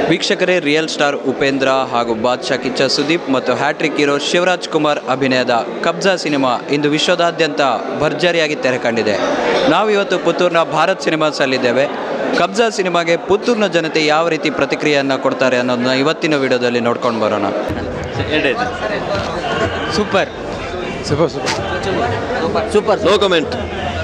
ವೀಕ್ಷಕರೇ real star Upendra ಹಾಗೂ ಬಾದ್ಶಾ ಕಿಚ್ಚ ಸುದೀಪ್ ಮತ್ತು ಹ್ಯಾಟ್ರಿಕ್ ಹೀರೋ ಶಿವರಾಜ್ ಕುಮಾರ್ ಅಭಿನಯದ ಕಬ್ಜಾ ಸಿನಿಮಾ ಇಂದು ವಿಶ್ವದಾದ್ಯಂತ ಭರ್ಜರಿಯಾಗಿ ತೆರೆ ಕಂಡಿದೆ ನಾವು ಇವತ್ತು ಪುತ್ತೂರಿನ ಭಾರತ್ ಸಿನಿಮಾಸಲ್ಲಿದ್ದೇವೆ ಕಬ್ಜಾ ಸಿನಿಮಾಗೆ ಪುತ್ತೂರಿನ ಜನತೆ ಯಾವ ರೀತಿ ಪ್ರತಿಕ್ರಿಯೆಯನ್ನು ಕೊಡ್ತಾರೆ ಅನ್ನೋದನ್ನ ಇವತ್ತಿನ ವಿಡಿಯೋದಲ್ಲಿ ನೋಡ್ಕೊಂಡು ಬರೋಣ super super super super no comment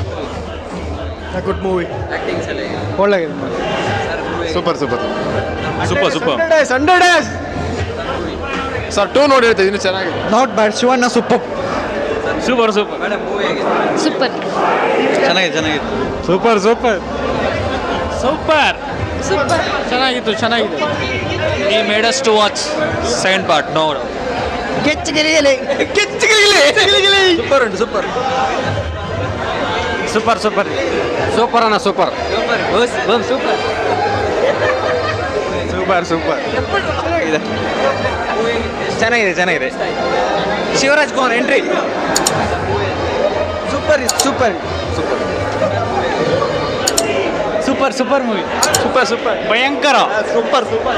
good movie ಒಳ್ಳೆಗಿದೆ super super super super days hundred days sir too ನೋಡಿ ಹೇಳ್ತಾ ಇನ್ನು ಚೆನ್ನಾಗಿದೆ not bad Shivanna super super super super ಚೆನ್ನಾಗಿದೆ ಚೆನ್ನಾಗಿದೆ ಸೂಪರ್ ಸೂಪರ್ ಸೂಪರ್ ಸೂಪರ್ ಚೆನ್ನಾಗಿತ್ತು ಚೆನ್ನಾಗಿದೆ ಈ made us to watch second part no ಕೆಚ್ಚಗಿರಿಯಲಿ ಕೆಚ್ಚಗಿರಿಯಲಿ ಸೂಪರ್ ಉಂಟು ಸೂಪರ್ ಸೂಪರ್ ಸೂಪರ್ ಸೂಪರ್ ಅಣ್ಣ ಸೂಪರ್ ಸೂಪರ್ ಸೂಪರ್ ಸೂಪರ್ ಚೆನ್ನಾಗಿದೆ ಚೆನ್ನಾಗಿದೆ Shivaraj Kumar entry super super super super movie super super ಭಯಂಕರ ಸೂಪರ್ ಸೂಪರ್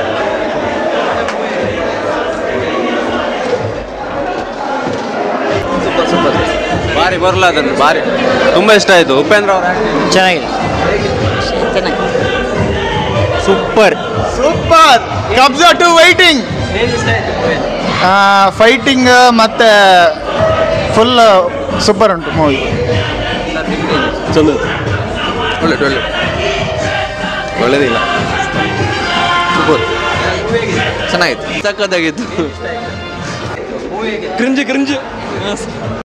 ಭಾರಿ ಬರಲ್ಲ ಅದನ್ನು ಭಾರಿ ತುಂಬ ಇಷ್ಟ ಆಯಿತು ಉಪೇಂದ್ರ ಅವರ ಚೆನ್ನಾಗಿದೆ ಚೆನ್ನಾಗಿ super super Kabzaa to waiting fighting ಮತ್ತೆ ಫುಲ್ ಸೂಪರ್ ಉಂಟು ಮೂವಿ ಚಂದ ಒಳ್ಳೆ ಒಳ್ಳೆ ಒಳ್ಳೇದಿಲ್ಲ ಸೂಪರ್ ಚೆನ್ನಾಗಿತ್ತು ಸಕ್ಕತ್ತಾಗಿತ್ತು ಕ್ರಿಂಜ್ ಕ್ರಿಂಜ್